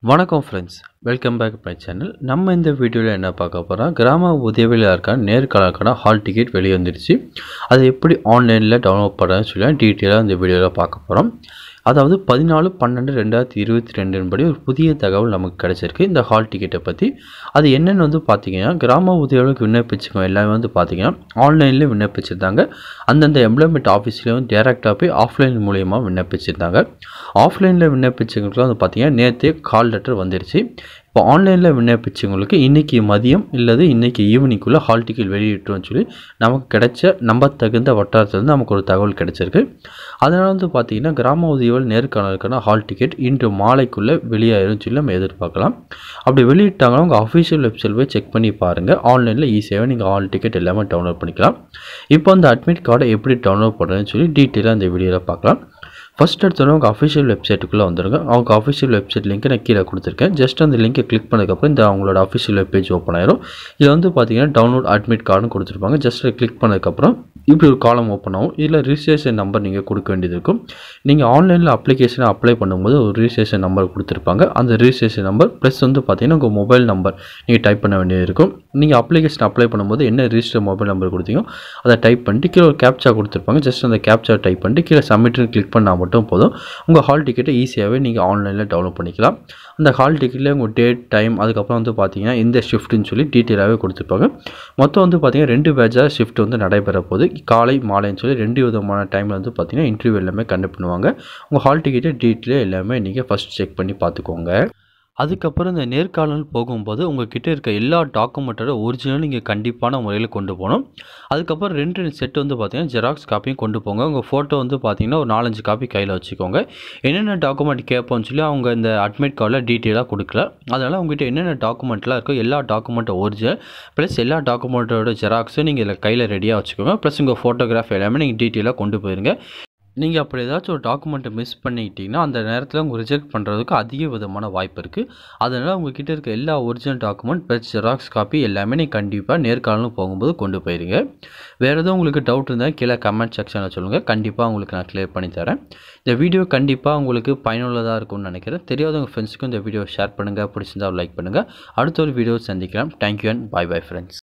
வணக்கம் friends welcome back my channel நம்ம இந்த வீடியோவில் என்ன பார்க்க போகிறோம் கிராம உதவியில் இருக்க நேர்காணலுக்கான ஹால் டிக்கெட் வெளியே வந்துருச்சு அதை எப்படி ஆன்லைனில் டவுன்லோட் பண்ணுறதுன்னு சொல்லி டீட்டெயிலாக இந்த வீடியோவில் பார்க்க போகிறோம் அதாவது பதினாலு பன்னெண்டு ரெண்டாயிரத்தி இருபத்தி ரெண்டின் படி ஒரு புதிய தகவல் நமக்கு கிடைச்சிருக்கு இந்த ஹால் டிக்கெட்டை பற்றி அது என்னென்னு வந்து பார்த்தீங்கன்னா கிராம உதவிகளுக்கு விண்ணப்பிச்சவங்க எல்லாமே வந்து பார்த்தீங்கன்னா ஆன்லைனில் விண்ணப்பிச்சிருந்தாங்க அந்தந்த எம்ப்ளாய்மெண்ட் ஆஃபீஸ்லேயும் டேரெக்டாக போய் ஆஃப்லைன் மூலயமா விண்ணப்பிச்சிருந்தாங்க ஆஃப்லைனில் விண்ணப்பிச்சவங்களுக்குலாம் வந்து பார்த்தீங்கன்னா நேற்றே கால் லெட்டர் வந்துருச்சு இப்போ ஆன்லைனில் விண்ணப்பிச்சவங்களுக்கு இன்றைக்கி மதியம் இல்லது இன்றைக்கி ஈவினிங்குள்ளே ஹால் டிக்கெட் வெளியிட்டோம்னு சொல்லி நமக்கு கிடைச்ச நம்ப தகுந்த வட்டாரத்துலேருந்து நமக்கு ஒரு தகவல் கிடைச்சிருக்கு அதனால் வந்து பார்த்திங்கன்னா கிராம உதவிகள் நேர்காணலுக்கான ஹால் டிக்கெட் இன்று மாலைக்குள்ளே வெளியாயிரும் சொல்லி நம்ம எதிர்பார்க்கலாம் அப்படி வெளியிட்டாங்கன்னா உங்கள் அஃபிஷியல் வெப்சைட் போய் செக் பண்ணி பாருங்கள் ஆன்லைனில் ஈஸியாகவே நீங்கள் ஹால் டிக்கெட் எல்லாமே டவுன்லோட் பண்ணிக்கலாம் இப்போ அந்த அட்மிட் கார்டை எப்படி டவுன்லோட் பண்ணுறதுன்னு சொல்லி டீட்டெயிலாக இந்த வீடியோவில் பார்க்கலாம் ஃபஸ்ட் எடுத்தோன்னே உங்கள் அஃபிஷியல் வெப்சைட்டுக்குள்ளே வந்துருங்க அவங்க அஃபிஷியல் வெப்சைட் லிங்க்கை நான் கீழே கொடுத்துருக்கேன் ஜஸ்ட் அந்த லிங்கை கிளிக் பண்ணதுக்கப்புறம் இந்த அவங்களோட அஃபிஷியல் வெப் பேஜ் ஓப்பன் ஆயிரும் இதில் வந்து பார்த்தீங்கன்னா டவுன்லோட் அட்மிட் கார்டுன்னு கொடுத்துருப்பாங்க ஜஸ்ட் கிளிக் பண்ணதுக்கப்புறம் இப்படி ஒரு காலம் ஓப்பன் ஆகும் இதில் ரிஜிஸ்ட்ரேஷன் நம்பர் நீங்கள் கொடுக்க வேண்டியது இருக்கும் நீங்கள் ஆன்லைனில் அப்ளிகேஷனை அப்ளை பண்ணும்போது ஒரு ரிஜிஸ்ட்ரேஷன் நம்பர் கொடுத்துருப்பாங்க அந்த ரிஜிஸ்ட்ரேஷன் நம்பர் ப்ளஸ் வந்து பார்த்தீங்கன்னா உங்கள் மொபைல் நம்பர் நீங்கள் டைப் பண்ண வேண்டியது இருக்கும் நீங்கள் அப்ளிகேஷன் அப்ளை பண்ணும்போது என்ன ரிஜிஸ்டர் மொபைல் நம்பர் கொடுத்தீங்களோ அதை டைப் பண்ணிட்டு கீழே ஒரு கேப்சா கொடுத்துருப்பாங்க ஜஸ்ட் அந்த கேப்சா டைப் பண்ணிட்டு கீழே சப்மிட்னு கிளிக் பண்ணால் மட்டும் போதும் உங்கள் ஹால் டிக்கெட்டை ஈஸியாகவே நீங்கள் ஆன்லைனில் டவுன்லோட் பண்ணிக்கலாம் அந்த ஹால் டிக்கெட்டில் உங்கள் டேட் டைம் அதுக்கப்புறம் வந்து பார்த்தீங்கன்னா எந்த ஷிஃப்ட்டுன்னு சொல்லி டீட்டெயிலாகவே கொடுத்துருப்பாங்க மொத்தம் வந்து பார்த்தீங்கன்னா ரெண்டு பேட்சாக ஷிஃப்ட் வந்து நடைபெற போகுது காலை மாலைன்னு சொல்லி ரெண்டு விதமான டைமில் வந்து பார்த்தீங்கன்னா இன்டர்வியூ எல்லாமே கண்டக்ட் பண்ணுவாங்க உங்கள் ஹால் டிக்கெட்டை டீட்டெயிலாக எல்லாமே நீங்கள் ஃபஸ்ட் செக் பண்ணி பார்த்துக்கோங்க அதுக்கப்புறம் இந்த நேர்காணல் போகும்போது உங்ககிட்ட இருக்க எல்லா டாக்குமெண்ட்டோட ஒரிஜினல் நீங்கள் கண்டிப்பான முறையில் கொண்டு போகணும் அதுக்கப்புறம் ரெண்டு ரெண்டு செட் வந்து பார்த்தீங்கன்னா ஜெராக்ஸ் காப்பியும் கொண்டு போங்க உங்கள் ஃபோட்டோ வந்து பார்த்தீங்கன்னா ஒரு நாலஞ்சு காப்பி கையில் வச்சுக்கோங்க என்னென்ன டாக்குமெண்ட் கேட்போம்னு சொல்லி அவங்க இந்த அட்மிட் கார்டில் டீட்டெயிலாக கொடுக்கல அதனால் உங்ககிட்ட என்னென்ன டாக்குமெண்ட்லாம் இருக்கோ எல்லா டாக்குமெண்ட்டை ஒரிஜினல் ப்ளஸ் எல்லா டாக்குமெண்ட்டோட ஜெராக்ஸும் நீங்கள் இதில் கையில் ரெடியாக வச்சுக்கோங்க ப்ளஸ் உங்கள் ஃபோட்டோகிராஃப் எல்லாமே நீங்கள் டீட்டெயிலாக கொண்டு போயிருங்க நீங்கள் அப்படி ஏதாச்சும் ஒரு டாக்குமெண்ட்டை மிஸ் பண்ணிக்கிட்டிங்கன்னா அந்த நேரத்தில் உங்கள் ரிஜெக்ட் பண்ணுறதுக்கு அதிக விதமான வாய்ப்பு இருக்குது அதனால் உங்ககிட்ட இருக்க எல்லா original document plus xerox copy எல்லாமே நீங்கள் கண்டிப்பாக நேர்காணலும் போகும்போது கொண்டு போயிருங்க வேறு எதுவும் உங்களுக்கு டவுட் இருந்தால் கீழே கமெண்ட் செக்ஷனில் சொல்லுங்கள் கண்டிப்பாக உங்களுக்கு நான் கிளியர் பண்ணி தரேன் இந்த வீடியோ கண்டிப்பாக உங்களுக்கு பயனுள்ளதாக இருக்கும்னு நினைக்கிறேன் தெரியாதவங்க ஃப்ரெண்ட்ஸுக்கும் இந்த வீடியோ ஷேர் பண்ணுங்கள் பிடிச்சிருந்தா லைக் பண்ணுங்கள் அடுத்த ஒரு வீடியோ சந்திக்கலாம் thank you and bye bye friends